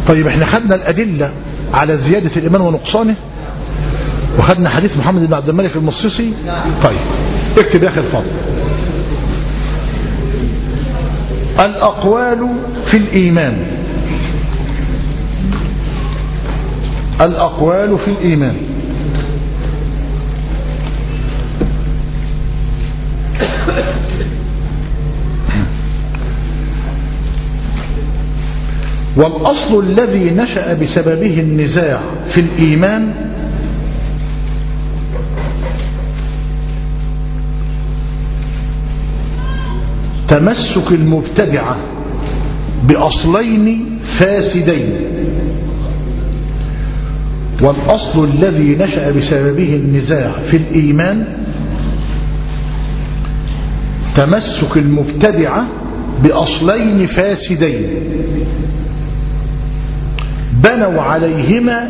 طيب احنا خدنا الأدلة على زيادة الإيمان ونقصانه وخدنا حديث محمد بن عبد الملك المصيصي طيب اكتب يا أخي الفضل الأقوال في الإيمان الأقوال في الإيمان والأصل الذي نشأ بسببه النزاع في الإيمان تمسك المبتدعة بأصلين فاسدين والأصل الذي نشأ بسببه النزاع في الإيمان تمسك المبتدعة بأصلين فاسدين بنوا عليهما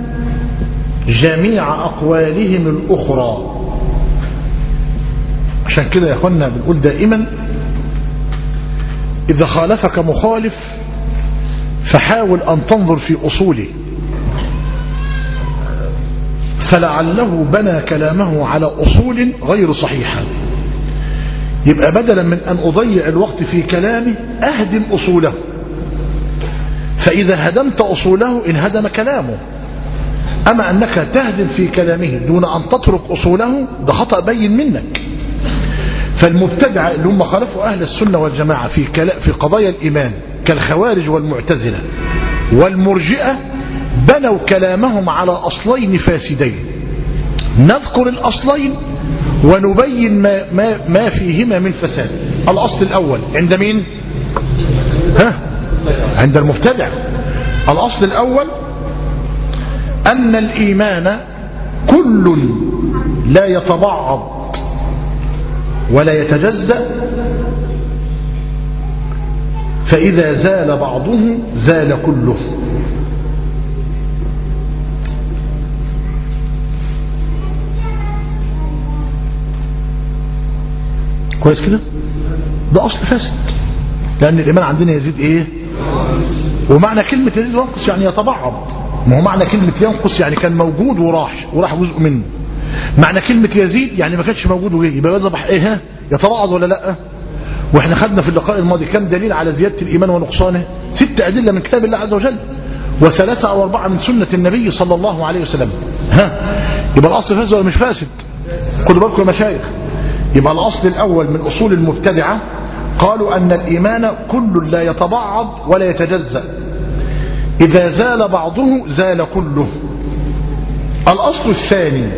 جميع أقوالهم الأخرى عشان كده يا أخوانا بنقول دائما إذا خالفك مخالف فحاول أن تنظر في أصوله فلعله بنى كلامه على أصول غير صحيحة يبقى بدلا من أن أضيع الوقت في كلامه أهدم أصوله فإذا هدمت أصوله انهدم كلامه أما أنك تهدم في كلامه دون أن تترك أصوله ده خطأ بين منك فالمبتدع اللي هم خالفوا أهل السنة والجماعة في, في قضايا الإيمان كالخوارج والمعتزلة والمرجئة بنوا كلامهم على أصلين فاسدين نذكر الأصلين ونبين ما, ما, ما فيهما من فساد الأصل الأول عند مين ها عند المبتدع الأصل الأول أن الإيمان كل لا يتبعض ولا يتجزأ فإذا زال بعضه زال كله كويس كده ده أصل فاسد لأن الإيمان عندنا يزيد إيه ومعنى كلمة يزيد وينقص يعني يتبعض ما هو معنى كلمة ينقص يعني كان موجود وراح وراح جزء منه معنى كلمة يزيد يعني ما كانش موجود وجه يبقى يصبح ايه ها يتبعض ولا لا واحنا خدنا في اللقاء الماضي كم دليل على زيادة الإيمان ونقصانه ست أدلة من كتاب الله عز وجل وثلاثة أو أربعة من سنة النبي صلى الله عليه وسلم ها يبقى الأصل فاسد ولا مش فاسد خدوا بالكم يا مشايخ يبقى الأصل الأول من أصول المبتدعة قالوا أن الإيمان كل لا يتبعض ولا يتجزأ إذا زال بعضه زال كله الأصل الثاني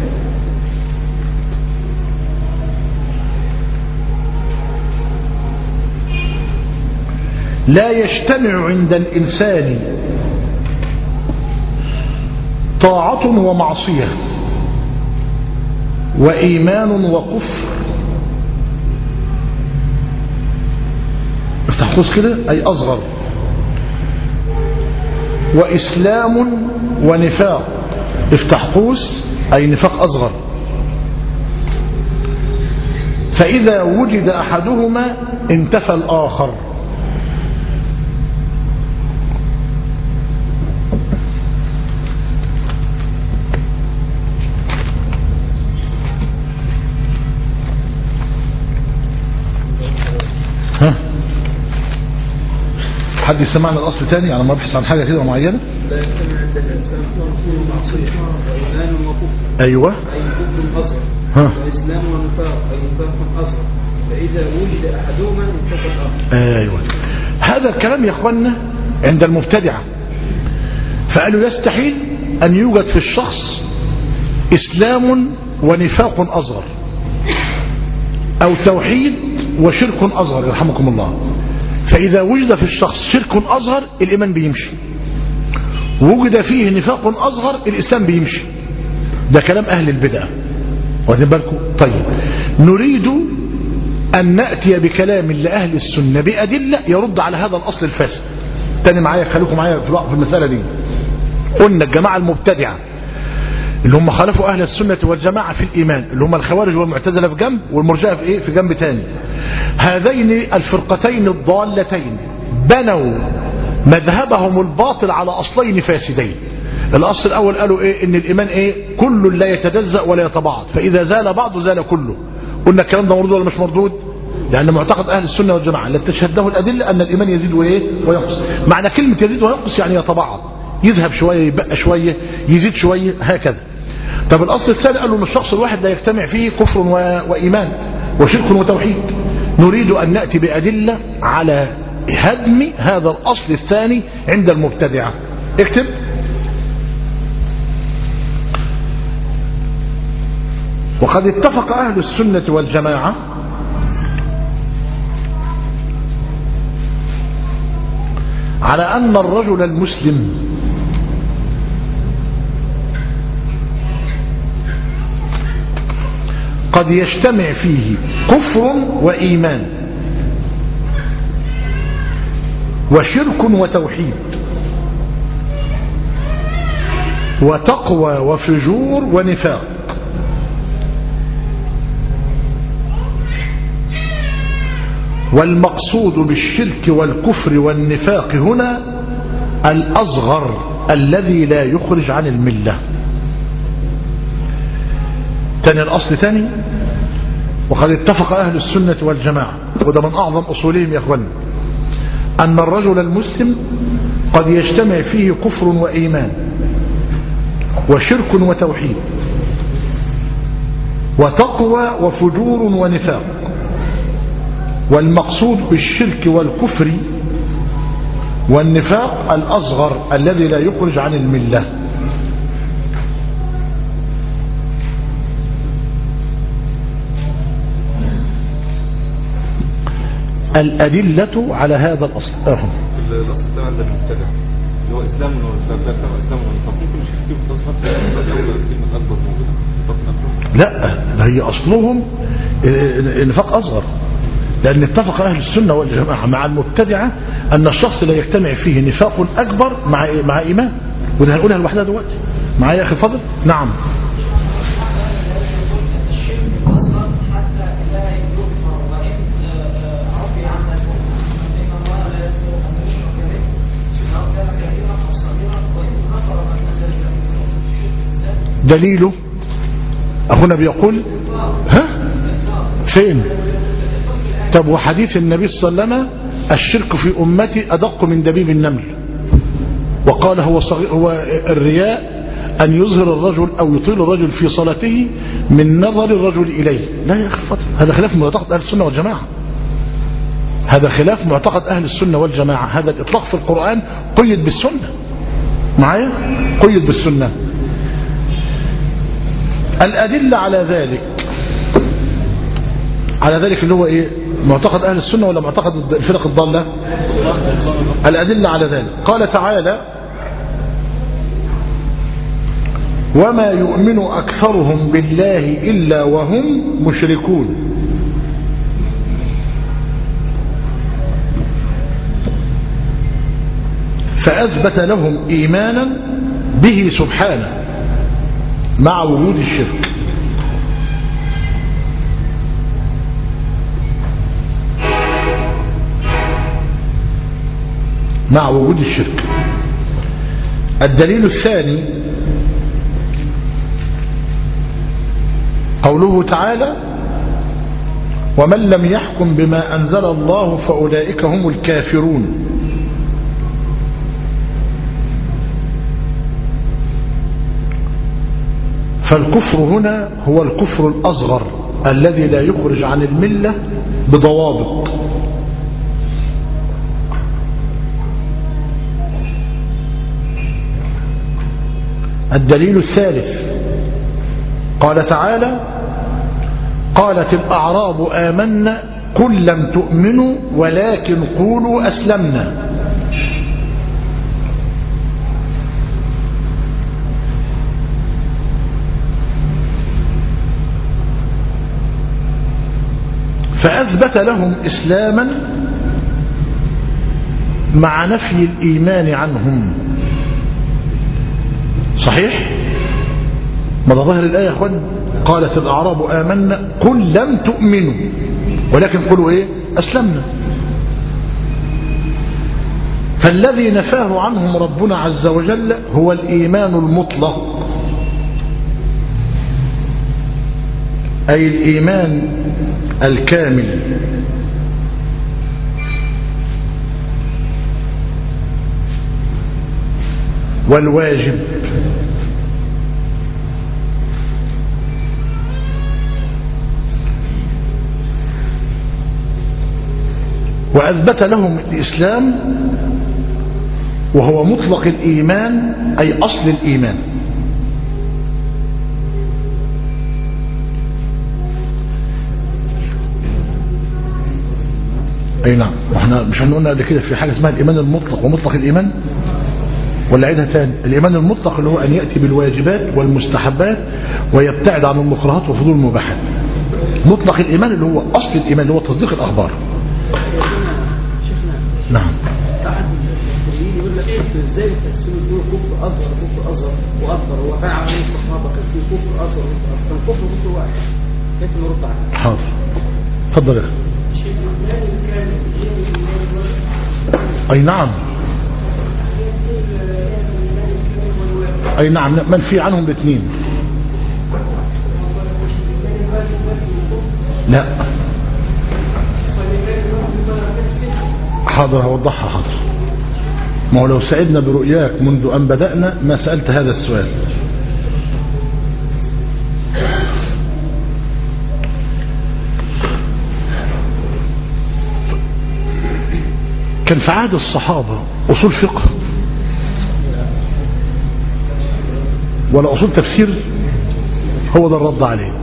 لا يجتمع عند الإنسان طاعة ومعصية وإيمان وكفر افتح قوس كده أي أصغر وإسلام ونفاق افتح قوس أي نفاق أصغر فإذا وجد أحدهما انتفى الآخر ها حد يسمعنا الأصل تاني على ما بحث عن حاجة كده معينة لا يجتمع عند الإنسان طاعة ومعصية وإيمان وكفر أيوة أي كفر أصغر ها وإسلام ونفاق أي نفاق أصغر فإذا وجد أحدهما انتفى الآخر أيوة هذا الكلام يا أخوانا عند المبتدعة فقالوا يستحيل أن يوجد في الشخص إسلام ونفاق أصغر أو توحيد وشرك أصغر يرحمكم الله فإذا وجد في الشخص شرك أصغر الإيمان بيمشي وجد فيه نفاق أصغر الإسلام بيمشي ده كلام أهل البدع واخدين بالكم طيب نريد أن نأتي بكلام لأهل السنة بأدلة يرد على هذا الأصل الفاسد تاني معايا خليكم معايا في المسألة دي قلنا الجماعة المبتدعة اللي هم خالفوا أهل السنة والجماعة في الإيمان اللي هم الخوارج والمعتزلة في جنب والمرجئة في, إيه؟ في جنب تاني هذين الفرقتين الضالتين بنوا مذهبهم الباطل على أصلين فاسدين الأصل الأول قالوا إيه إن الإيمان إيه كل لا يتجزأ ولا يتبعض فإذا زال بعضه زال كله قلنا الكلام ده مردود ولا مش مردود لأن معتقد أهل السنة والجماعة التي تشهده الأدلة أن الإيمان يزيد وإيه وينقص معنى كلمة يزيد وينقص يعني يتبعض يذهب شوية يبقى شوية يزيد شوية هكذا طب الأصل الثاني قالوا أن الشخص الواحد لا يجتمع فيه كفر و... وإيمان وشرك وتوحيد نريد أن نأتي بأدلة على هدم هذا الأصل الثاني عند المبتدعة اكتب وقد اتفق أهل السنة والجماعة على أن الرجل المسلم قد يجتمع فيه كفر وإيمان وشرك وتوحيد وتقوى وفجور ونفاق والمقصود بالشرك والكفر والنفاق هنا الأصغر الذي لا يخرج عن الملة تاني الأصل تاني وقد اتفق أهل السنة والجماعة وده من أعظم أصولهم يا أخوان أن الرجل المسلم قد يجتمع فيه كفر وإيمان وشرك وتوحيد وتقوى وفجور ونفاق والمقصود بالشرك والكفر والنفاق الأصغر الذي لا يخرج عن الملة الأدلة على هذا الأصل أهم الأصل ده عند المبتدع اللي هو إسلام ونفاق إسلام ونفاق ممكن مش كتير تصفت كلمة أكبر موجودة نفاق أكبر لا ده هي أصلهم نفاق أصغر لأن اتفق أهل السنة والجماعة مع المبتدعة أن الشخص لا يجتمع فيه نفاق أكبر مع مع إيمان وده هنقولها لوحدها دلوقتي معايا يا أخي فضل نعم دليله أخونا بيقول ها فين طب وحديث النبي صلى الله عليه وسلم الشرك في أمتي أدق من دبيب النمل وقال هو, صغير هو الرياء أن يظهر الرجل أو يطيل الرجل في صلاته من نظر الرجل إليه لا يا أخي هذا خلاف معتقد أهل السنة والجماعة هذا خلاف معتقد أهل السنة والجماعة هذا الإطلاق في القرآن قيد بالسنة معايا قيد بالسنة الأدلة على ذلك على ذلك اللي هو إيه معتقد أهل السنة ولا معتقد الفرق الضالة الأدلة على ذلك قال تعالى وما يؤمن أكثرهم بالله إلا وهم مشركون فأثبت لهم إيمانا به سبحانه مع وجود الشرك مع وجود الشرك الدليل الثاني قوله تعالى ومن لم يحكم بما أنزل الله فأولئك هم الكافرون فالكفر هنا هو الكفر الأصغر الذي لا يخرج عن الملة بضوابط الدليل الثالث قال تعالى قالت الأعراب آمنا قل لم تؤمنوا ولكن قولوا أسلمنا فأثبت لهم إسلاما مع نفي الإيمان عنهم صحيح ما ده ظاهر الآية يا أخوان قالت الأعراب آمنا قل لم تؤمنوا ولكن قلوا إيه أسلمنا فالذي نفاه عنهم ربنا عز وجل هو الإيمان المطلق أي الإيمان الكامل والواجب وأثبت لهم الإسلام وهو مطلق الإيمان أي أصل الإيمان أي نعم احنا مش هنقولنا قبل كده في حاجة اسمها الإيمان المطلق ومطلق الإيمان ولا عيدها تاني الإيمان المطلق اللي هو أن يأتي بالواجبات والمستحبات ويبتعد عن المكرهات وفضول المباحات مطلق الإيمان اللي هو أصل الإيمان اللي هو تصديق الأخبار شيخنا نعم بعد المسلمين يقول لك انتوا ازاي تقسموا دول كفر اصغر كفر اصغر واكبر هو فعلا عليه الصحابه كان في كفر اصغر وكفر اكبر كان كفر كفر واحد كيف نرد على حاضر اتفضل يا أخي أي نعم أي نعم منفي عنهم الاثنين لا حاضر هوضحها حاضر ما هو لو سعدنا برؤياك منذ أن بدأنا ما سألت هذا السؤال كان في عهد الصحابة أصول فقه ولا أصول تفسير هو ده الرد عليه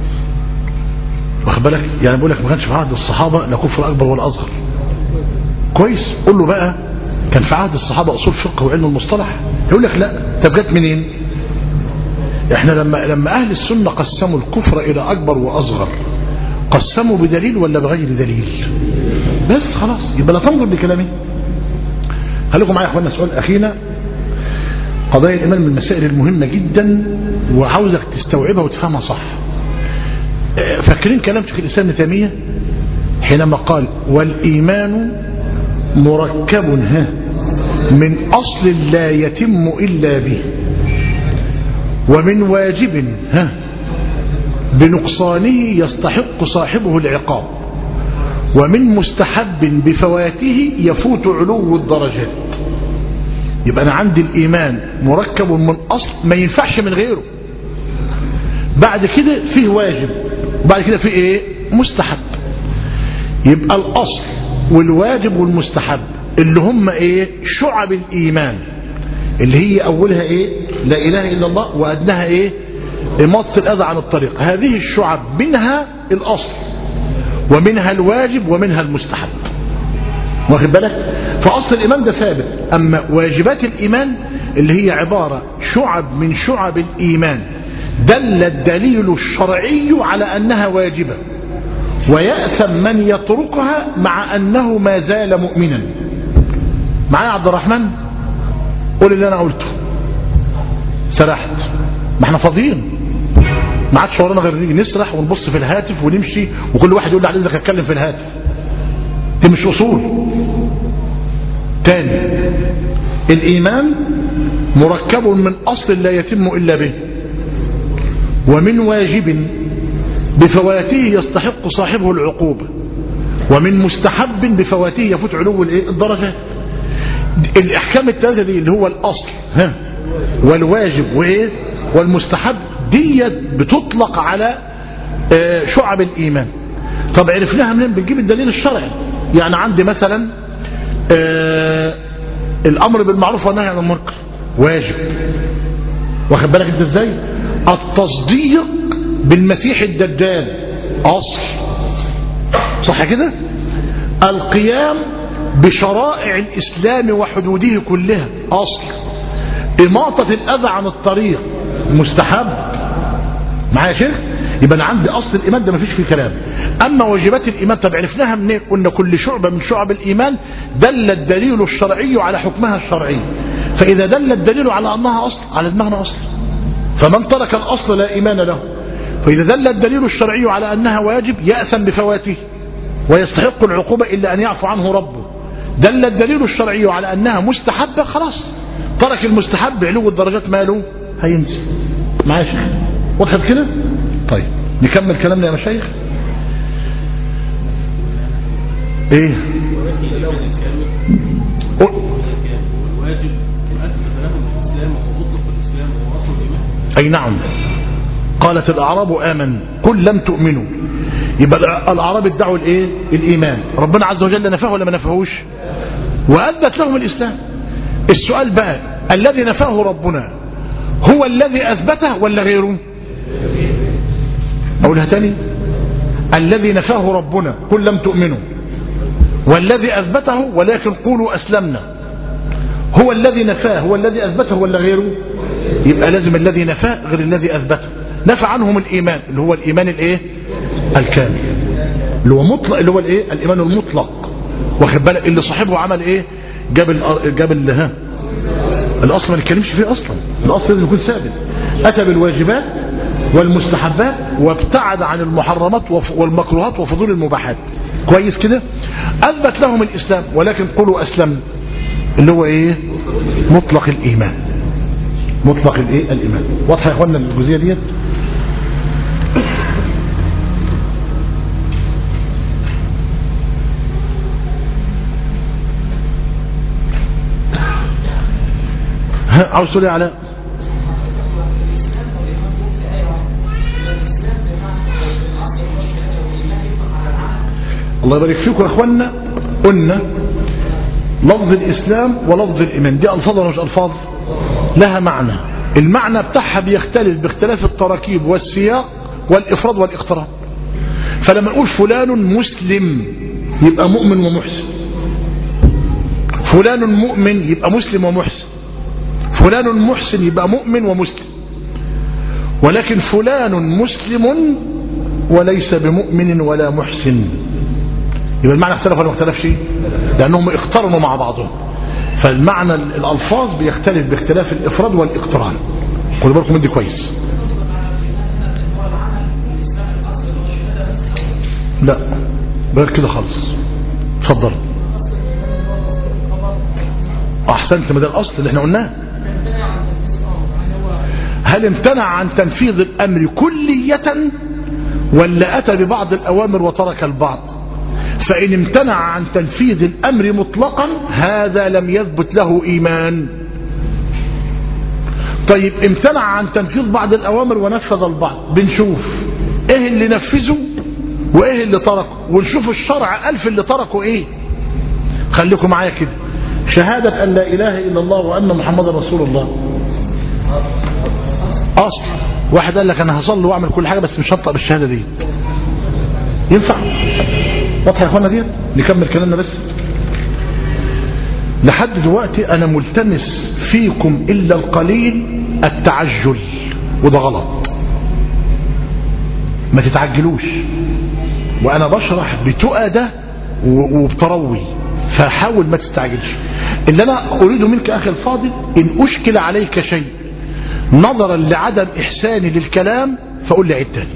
واخد بالك يعني بقول لك ما كانش في عهد الصحابة لا كفر أكبر ولا أصغر كويس قول له بقى كان في عهد الصحابة أصول فقه وعلم المصطلح يقول لك لا طب جت منين احنا لما لما أهل السنة قسموا الكفر إلى أكبر وأصغر قسموا بدليل ولا بغير دليل بس خلاص يبقى لا تنظر لكلامي خليكم معايا يا اخوانا سؤال اخينا قضايا الايمان من المسائل المهمه جدا وعاوزك تستوعبها وتفهمها صح فاكرين كلام شيخ الاسلام ابن تيميه حينما قال والايمان مركب ها من اصل لا يتم الا به ومن واجب ها بنقصانه يستحق صاحبه العقاب ومن مستحب بفواته يفوت علو الدرجات يبقى أنا عندي الإيمان مركب من أصل ما ينفعش من غيره بعد كده فيه واجب وبعد كده فيه إيه مستحب يبقى الأصل والواجب والمستحب اللي هم إيه شعب الإيمان اللي هي أولها إيه لا إله إلا الله وأدناها إيه إماطة الأذى عن الطريق هذه الشعب منها الأصل ومنها الواجب ومنها المستحب واخد بالك فأصل الإيمان ده ثابت أما واجبات الإيمان اللي هي عبارة شعب من شعب الإيمان دل الدليل الشرعي على أنها واجبة ويأثم من يتركها مع أنه ما زال مؤمنا معايا عبد الرحمن قول اللي أنا قلته سرحت ما احنا فاضيين ما عادش ورانا غير نيجي نسرح ونبص في الهاتف ونمشي وكل واحد يقول لي على اذنك اتكلم في الهاتف دي مش اصول تاني الايمان مركب من اصل لا يتم الا به ومن واجب بفواته يستحق صاحبه العقوبة ومن مستحب بفواته يفوت علو الدرجات الاحكام الثلاثه دي اللي هو الاصل ها والواجب وايه والمستحب ديت بتطلق على شعب الإيمان طب عرفناها منين بنجيب الدليل الشرعي يعني عندي مثلا الأمر بالمعروف والنهي عن المنكر واجب واخد بالك انت ازاي التصديق بالمسيح الدجال أصل صح كده القيام بشرائع الإسلام وحدوده كلها أصل إماطة الأذى عن الطريق مستحب معايا شيخ يبقى انا عندي اصل الايمان ده مفيش فيه كلام اما واجبات الايمان طب عرفناها منين قلنا كل شعبة من شعب الايمان دل الدليل الشرعي على حكمها الشرعي فاذا دل الدليل على انها اصل على دماغنا اصل فمن ترك الاصل لا ايمان له فاذا دل الدليل الشرعي على انها واجب يأسم بفواته ويستحق العقوبة الا ان يعفو عنه ربه دل الدليل الشرعي على أنها مستحبة خلاص ترك المستحب علو الدرجات ماله هينزل معايا يا شيخ وضحت كده طيب نكمل كلامنا يا مشايخ ايه قل- والواجب أثبت لهم الإسلام ومطلق الإسلام وهو أصل الإيمان أي نعم قالت الأعراب آمن قل لم تؤمنوا يبقى الأعراب ادعوا الإيه؟ الإيمان ربنا عز وجل نفاه ولا ما نفاهوش وأثبت لهم الإسلام السؤال بقى الذي نفاه ربنا هو الذي أثبته ولا غيره أقولها تاني الذي نفاه ربنا قل لم تؤمنوا والذي أثبته ولكن قولوا أسلمنا هو الذي نفاه هو الذي أثبته ولا غيره يبقى لازم الذي نفاه غير الذي أثبته نفى عنهم الإيمان اللي هو الإيمان الإيه الكامل اللي هو مطلق اللي هو الإيه الإيمان المطلق واخد بالك اللي صاحبه عمل إيه جاب ال جاب ال ها الأصل ما نتكلمش فيه أصلا الأصل لازم يكون ثابت أتى بالواجبات والمستحبات وابتعد عن المحرمات وف- والمكروهات وفضول المباحات كويس كده أثبت لهم الإسلام ولكن قولوا أسلمنا اللي هو إيه مطلق الإيمان مطلق الإيه الإيمان واضحة يا إخوانا الجزئية ديت ها عاوز تقول إيه على الله يبارك فيكم يا اخوانا قلنا لفظ الاسلام ولفظ الايمان دي الفاظ ولا مش الفاظ لها معنى المعنى بتاعها بيختلف باختلاف التراكيب والسياق والافراد والاقتران فلما نقول فلان مسلم يبقى مؤمن ومحسن فلان مؤمن يبقى مسلم ومحسن فلان محسن يبقى مؤمن ومسلم ولكن فلان مسلم وليس بمؤمن ولا محسن يبقى المعنى اختلف ولا ما اختلفش لانهم اقترنوا مع بعضهم فالمعنى الالفاظ بيختلف باختلاف الافراد والاقتران خدوا بالكم من دي كويس لا غير كده خالص اتفضل احسنت ما ده الاصل اللي احنا قلناه هل امتنع عن تنفيذ الامر كلية ولا اتى ببعض الاوامر وترك البعض فان امتنع عن تنفيذ الامر مطلقا هذا لم يثبت له ايمان طيب امتنع عن تنفيذ بعض الاوامر ونفذ البعض بنشوف ايه اللي نفذه وايه اللي تركه ونشوف الشرع قال في اللي تركه ايه خليكم معايا كده شهادة ان لا اله الا الله وان محمد رسول الله اصل واحد قال لك انا هصلي واعمل كل حاجة بس مش هنطق بالشهادة دي ينفع واضحة يا اخوانا دي نكمل كلامنا بس لحد دلوقتي انا ملتمس فيكم الا القليل التعجل وده غلط ما تتعجلوش وانا بشرح بتؤدة وبتروي فحاول ما تستعجلش اللي انا اريده منك اخي الفاضل ان اشكل عليك شيء نظرا لعدم احساني للكلام فقول لي عيد تاني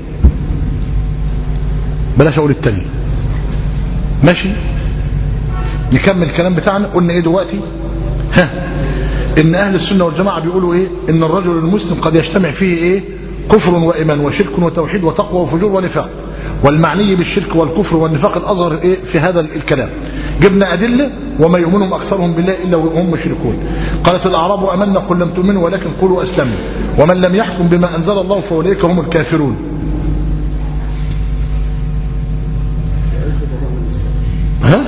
بلاش اقول التاني ماشي نكمل الكلام بتاعنا قلنا ايه دلوقتي ها ان اهل السنة والجماعة بيقولوا ايه ان الرجل المسلم قد يجتمع فيه ايه كفر وايمان وشرك وتوحيد وتقوى وفجور ونفاق والمعني بالشرك والكفر والنفاق الاصغر ايه في هذا الكلام جبنا ادله وما يؤمنهم اكثرهم بالله الا وهم مشركون قالت الاعراب امنا قل لم تؤمنوا ولكن قولوا اسلمنا ومن لم يحكم بما انزل الله فاولئك هم الكافرون ها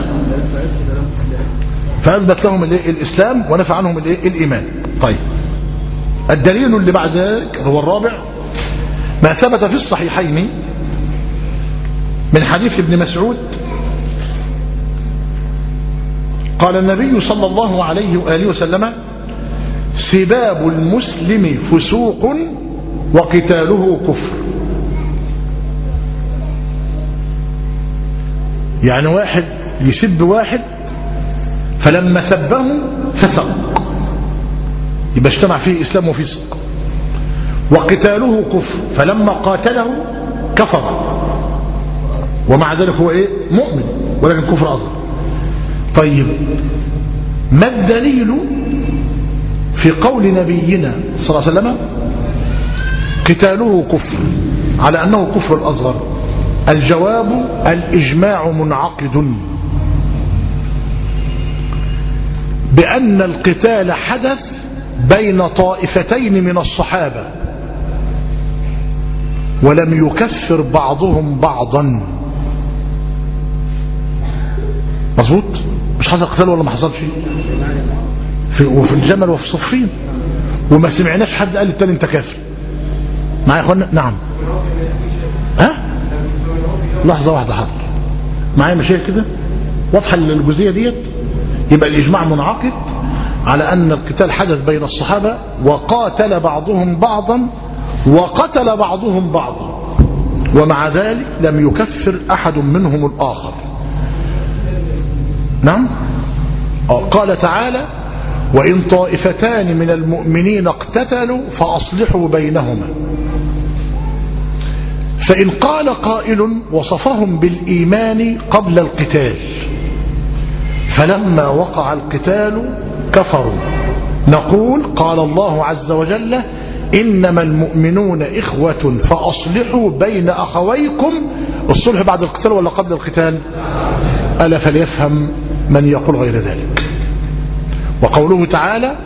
فاثبت لهم الايه الاسلام ونفى عنهم الايه الايمان طيب الدليل اللي بعد ذلك هو الرابع ما ثبت في الصحيحين من حديث ابن مسعود قال النبي صلى الله عليه وآله وسلم سباب المسلم فسوق وقتاله كفر يعني واحد يسب واحد فلما سبه فسق يبقى اجتمع فيه إسلام وفسق وقتاله كفر فلما قاتله كفر ومع ذلك هو ايه مؤمن ولكن كفر أصغر طيب ما الدليل في قول نبينا صلى الله عليه وسلم قتاله كفر على أنه كفر الأصغر الجواب الإجماع منعقد بأن القتال حدث بين طائفتين من الصحابة ولم يكفر بعضهم بعضا مظبوط مش حصل قتال ولا ما حصلش في وفي الجمل وفي صفين وما سمعناش حد قال للتاني انت كافر معايا يا اخوانا نعم ها لحظة واحدة حاضر معايا مشاهد كده واضحة الجزئية ديت يبقى الإجماع منعقد على أن القتال حدث بين الصحابة وقاتل بعضهم بعضا وقتل بعضهم بعضا ومع ذلك لم يكفر أحد منهم الآخر نعم قال تعالى وإن طائفتان من المؤمنين اقتتلوا فأصلحوا بينهما فإن قال قائل وصفهم بالإيمان قبل القتال فلما وقع القتال كفروا نقول قال الله عز وجل إنما المؤمنون إخوة فأصلحوا بين أخويكم الصلح بعد القتال ولا قبل القتال ألا فليفهم من يقول غير ذلك وقوله تعالى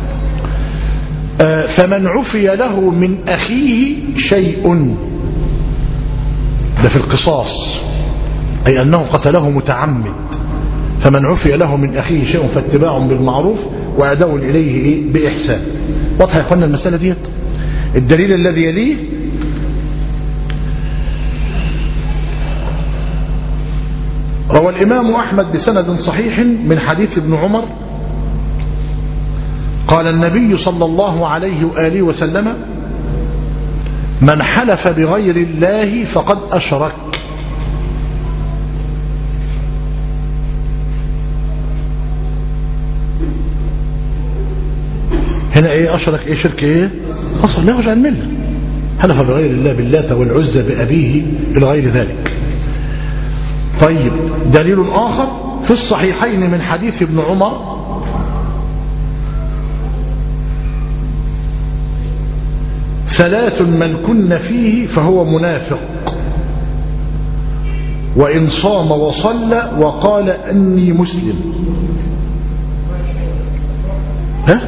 فمن عفي له من أخيه شيء ده في القصاص أي أنه قتله متعمد فمن عفي له من أخيه شيء فاتباع بالمعروف وأداء إليه بإحسان واضح يا أخوانا المسألة ديت الدليل الذي يليه روى الإمام أحمد بسند صحيح من حديث ابن عمر قال النبي صلى الله عليه وآله وسلم من حلف بغير الله فقد أشرك هنا ايه أشرك ايه شرك ايه أصل لا يرجع الملة حلف بغير الله باللات والعزى بأبيه إلى غير ذلك طيب دليل آخر في الصحيحين من حديث ابن عمر ثلاث من كن فيه فهو منافق وإن صام وصلى وقال أني مسلم ها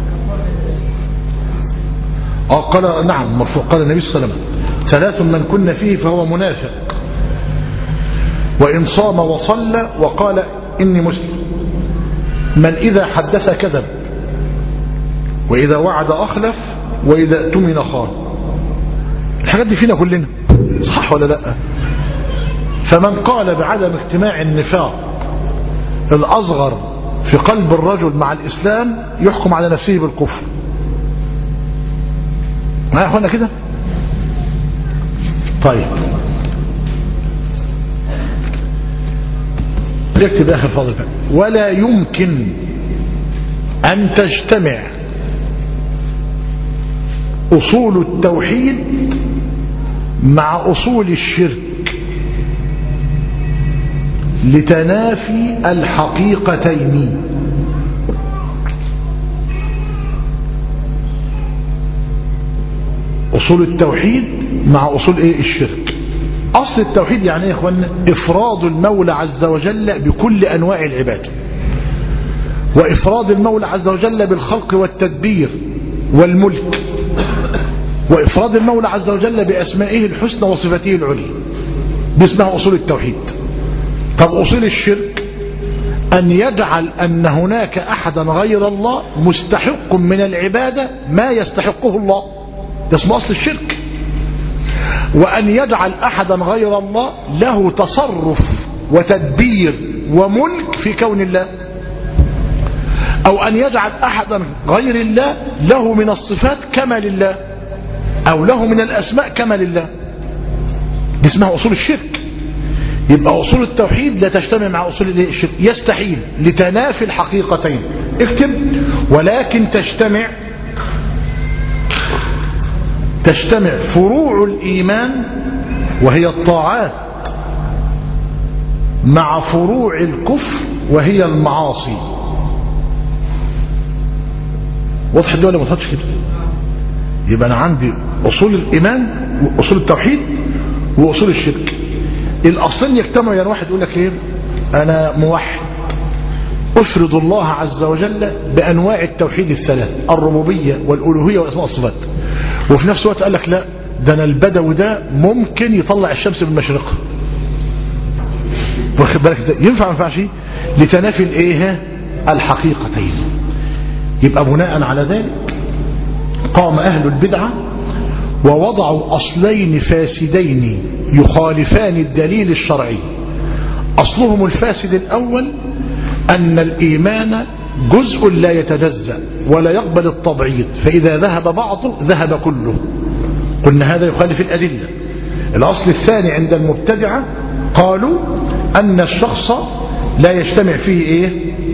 آه قال نعم مرفوع قال النبي صلى الله عليه وسلم ثلاث من كن فيه فهو منافق وإن صام وصلى وقال إني مسلم من إذا حدث كذب وإذا وعد أخلف وإذا اؤتمن خان الحاجات دي فينا كلنا صح ولا لا فمن قال بعدم اجتماع النفاق الأصغر في قلب الرجل مع الإسلام يحكم على نفسه بالكفر معايا يا اخوانا كده طيب يكتب آخر فاضل ولا يمكن أن تجتمع أصول التوحيد مع أصول الشرك لتنافي الحقيقتين أصول التوحيد مع أصول إيه الشرك أصل التوحيد يعني إيه يا إخوانا إفراد المولى عز وجل بكل أنواع العبادة وإفراد المولى عز وجل بالخلق والتدبير والملك وإفراد المولى عز وجل بأسمائه الحسنى وصفاته العليا دي اسمها أصول التوحيد طب أصول الشرك أن يجعل أن هناك أحدا غير الله مستحق من العبادة ما يستحقه الله ده اسمه أصل الشرك وأن يجعل أحدا غير الله له تصرف وتدبير وملك في كون الله أو أن يجعل أحدا غير الله له من الصفات كما لله أو له من الأسماء كما لله دي اسمها أصول الشرك يبقى أصول التوحيد لا تجتمع مع أصول الشرك يستحيل لتنافي الحقيقتين اكتب ولكن تجتمع تجتمع فروع الإيمان وهي الطاعات مع فروع الكفر وهي المعاصي واضح الدول ولا ما تحطش كده يبقى انا عندي اصول الايمان واصول التوحيد واصول الشرك الاصلين يجتمعوا يعني واحد يقول لك ايه انا موحد افرض الله عز وجل بانواع التوحيد الثلاث الربوبيه والالوهيه والاسماء والصفات وفي نفس الوقت قال لك لا ده انا البدوي ده ممكن يطلع الشمس من مشرقها واخد بالك ده ينفع ما ينفعش لتنافي الايه الحقيقتين يبقى بناء على ذلك قام اهل البدعه ووضعوا اصلين فاسدين يخالفان الدليل الشرعي اصلهم الفاسد الاول ان الايمان جزء لا يتجزا ولا يقبل التبعيض فاذا ذهب بعضه ذهب كله قلنا هذا يخالف الادله الاصل الثاني عند المبتدعه قالوا ان الشخص لا يجتمع فيه ايه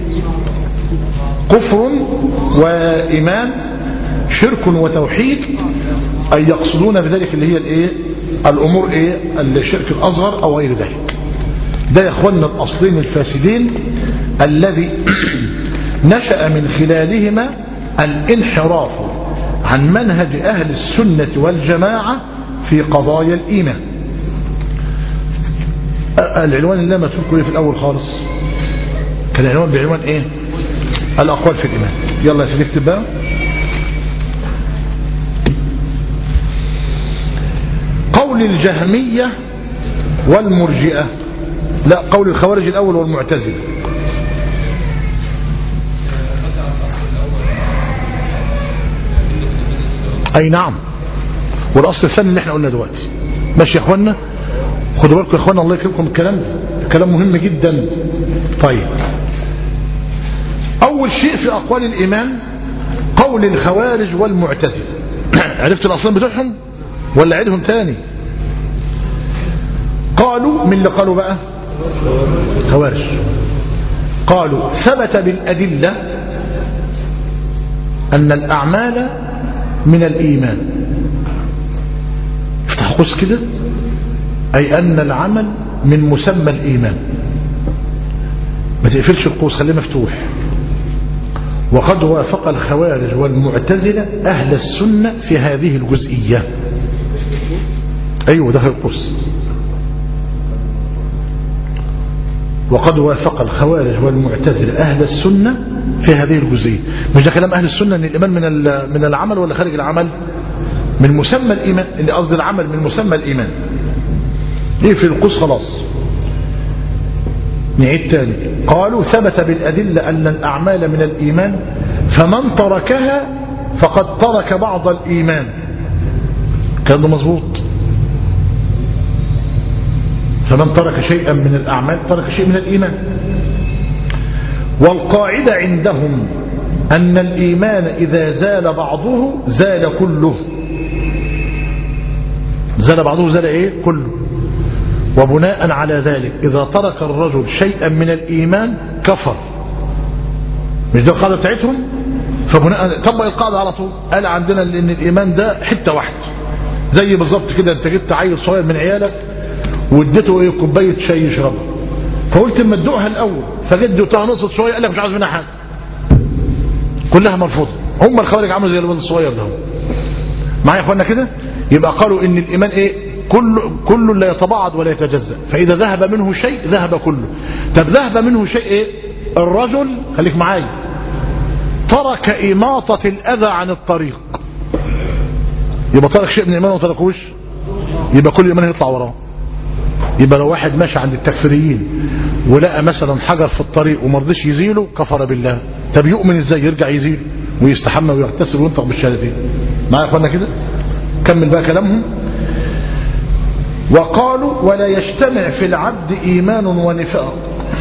كفر وايمان شرك وتوحيد أي يقصدون بذلك اللي هي الايه الأمور ايه الشرك الأصغر أو غير ذلك ده يا اخوانا الأصلين الفاسدين الذي نشأ من خلالهما الانحراف عن منهج أهل السنة والجماعة في قضايا الإيمان العنوان اللي ما تذكره في الأول خالص كان العنوان بعنوان ايه الأقوال في الإيمان يلا يا سيدي اكتب بقى قول الجهمية والمرجئة لا قول الخوارج الأول والمعتزلة أي نعم والأصل الثاني اللي احنا قلنا دلوقتي ماشي يا اخوانا خدوا بالكم يا اخوانا الله يكرمكم الكلام ده كلام مهم جدا طيب أول شيء في أقوال الإيمان قول الخوارج والمعتزلة عرفت الأصلين بتوعهم ولا عيدهم تاني قالوا من اللي قالوا بقى خوارج قالوا ثبت بالأدلة أن الأعمال من الإيمان افتح قوس كده أي أن العمل من مسمى الإيمان ما تقفلش القوس خليه مفتوح وقد وافق الخوارج والمعتزلة أهل السنة في هذه الجزئية أيوة ده القوس وقد وافق الخوارج والمعتزلة أهل السنة في هذه الجزئية مش ده كلام أهل السنة أن الإيمان من من العمل ولا خارج العمل من مسمى الإيمان اللي قصد العمل من مسمى الإيمان إيه في القوس خلاص نعيد تاني قالوا ثبت بالأدلة أن الأعمال من الإيمان فمن تركها فقد ترك بعض الإيمان كان ده مظبوط فمن ترك شيئا من الأعمال ترك شيء من الإيمان والقاعدة عندهم أن الإيمان إذا زال بعضه زال كله زال بعضه زال إيه كله وبناء على ذلك إذا ترك الرجل شيئا من الإيمان كفر مش ده القاعدة بتاعتهم فبناء طبق القاعدة على طول قال عندنا ان الإيمان ده حتة واحدة زي بالظبط كده انت جبت عيل صغير من عيالك واديته ايه كوبايه شاي يشربها فقلت اما ادوقها الاول فجيت دوقتها نصت شويه قال لك مش عاوز منها حاجه كلها مرفوضه هم الخوارج عملوا زي الولد الصغير ده معايا يا اخوانا كده يبقى قالوا ان الايمان ايه كل كل لا يتباعد ولا يتجزا فاذا ذهب منه شيء ذهب كله طب ذهب منه شيء ايه الرجل خليك معايا ترك إماطة الأذى عن الطريق يبقى ترك شيء من الإيمان وما تركوش يبقى كل إيمان يطلع وراه يبقى لو واحد ماشي عند التكفيريين ولقى مثلا حجر في الطريق وما رضيش يزيله كفر بالله طب يؤمن ازاي يرجع يزيل ويستحمى ويغتسل وينطق بالشهادتين معايا يا اخوانا كده كمل بقى كلامهم وقالوا ولا يجتمع في العبد ايمان ونفاق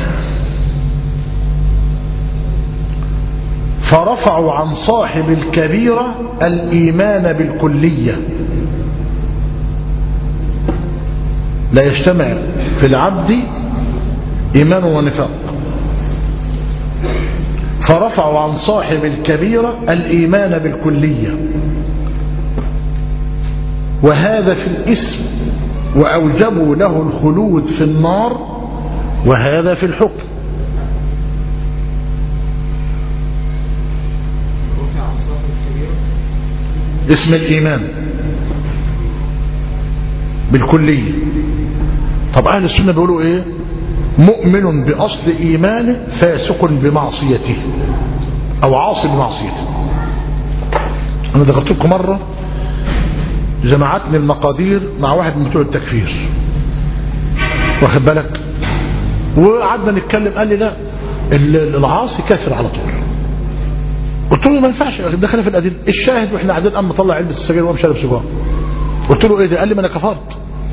فرفعوا عن صاحب الكبيرة الإيمان بالكلية لا يجتمع في العبد إيمان ونفاق فرفعوا عن صاحب الكبيرة الإيمان بالكلية وهذا في الاسم وأوجبوا له الخلود في النار وهذا في الحكم اسم الإيمان بالكلية طب أهل السنة بيقولوا إيه مؤمن بأصل إيمانه فاسق بمعصيته أو عاصي بمعصيته أنا ذكرت لكم مرة جمعتني المقادير مع واحد من بتوع التكفير واخد بالك وقعدنا نتكلم قال لي لا العاصي كافر على طول قلت له ما ينفعش ده خلاف الادله الشاهد واحنا قاعدين قام مطلع علبه السجاير وقام شارب سيجاره قلت له ايه ده قال لي ما انا كفرت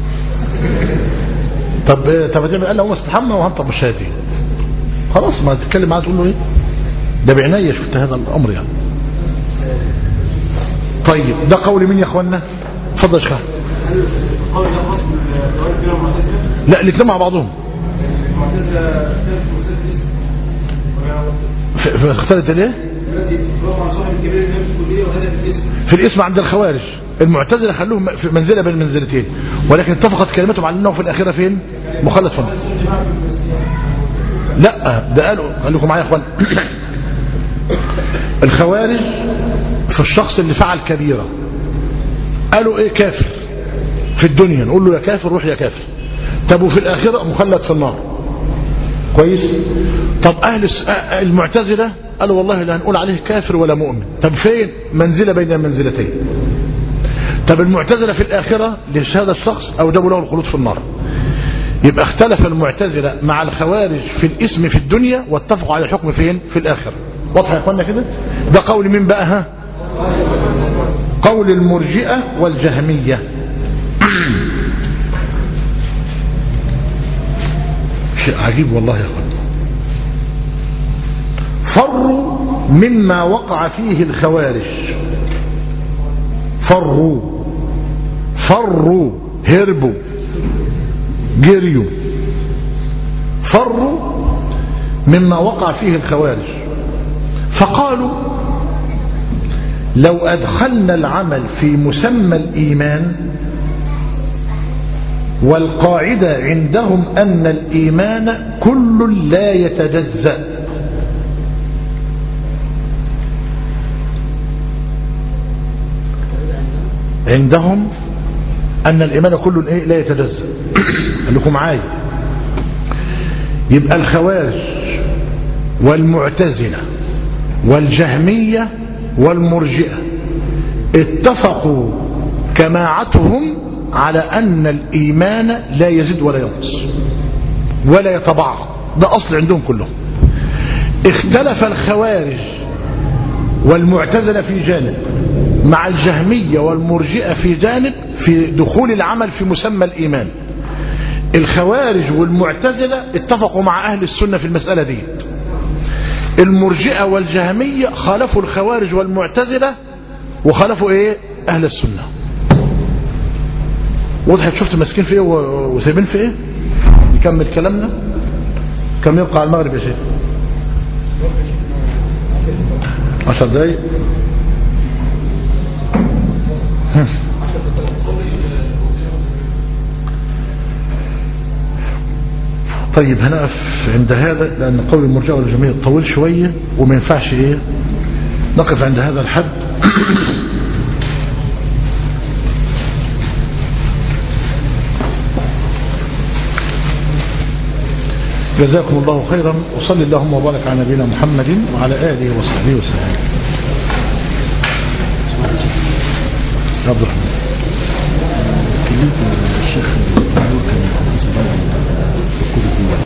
طب طب هتعمل قال لي هو استحمى وهنطب الشهاده خلاص ما تتكلم معاه تقول له ايه ده بعناية شفت هذا الامر يعني طيب ده قول مين يا اخوانا اتفضل يا شيخ قول ده خاص بالقوانين الكبيره والمعتزله لا الاثنين مع بعضهم المعتزله في- في- اختلت ليه الذي يتفرق عن صاحب الكبير اللي نفسه كليه وهذا في الاسم في الاسم عند الخوارج المعتزله خلوهم في منزله بين المنزلتين ولكن اتفقت كلمتهم على انه في الاخره فين مخلد في النار لا ده قالوا قال لكم معايا يا اخوان الخوارج في الشخص اللي فعل كبيره قالوا ايه كافر في الدنيا نقول له يا كافر روح يا كافر طب وفي الاخره مخلد في النار كويس طب اهل الس- آه، المعتزله قالوا والله لا هنقول عليه كافر ولا مؤمن طب فين منزله بين المنزلتين طب المعتزله في الاخره لهذا الشخص اوجبوا له الخلود في النار يبقى اختلف المعتزله مع الخوارج في الاسم في الدنيا واتفقوا على الحكم فين في الاخره واضح يا اخوانا كده ده قول مين بقى ها قول المرجئه والجهميه شيء عجيب والله يا اخوان فروا مما وقع فيه الخوارج فروا فروا هربوا جريوا فروا مما وقع فيه الخوارج فقالوا لو أدخلنا العمل في مسمى الإيمان والقاعدة عندهم أن الإيمان كل لا يتجزأ عندهم أن الإيمان كل إيه لا يتجزأ قال لكم معايا يبقى الخوارج والمعتزلة والجهمية والمرجئة اتفقوا كماعتهم على أن الإيمان لا يزيد ولا ينقص ولا يتبعض ده أصل عندهم كلهم اختلف الخوارج والمعتزلة في جانب مع الجهمية والمرجئة في جانب في دخول العمل في مسمى الإيمان الخوارج والمعتزلة اتفقوا مع أهل السنة في المسألة دي المرجئة والجهمية خالفوا الخوارج والمعتزلة وخالفوا ايه أهل السنة وضحت شفت ماسكين في ايه و- وسايبين في ايه نكمل كلامنا كم يبقى على المغرب يا شيخ عشر دقايق طيب هنقف عند هذا لأن قول المرجع والجميع طويل شوية وما ينفعش ايه نقف عند هذا الحد جزاكم الله خيرا وصلي اللهم وبارك على نبينا محمد وعلى آله وصحبه وسلم عبد الرحمن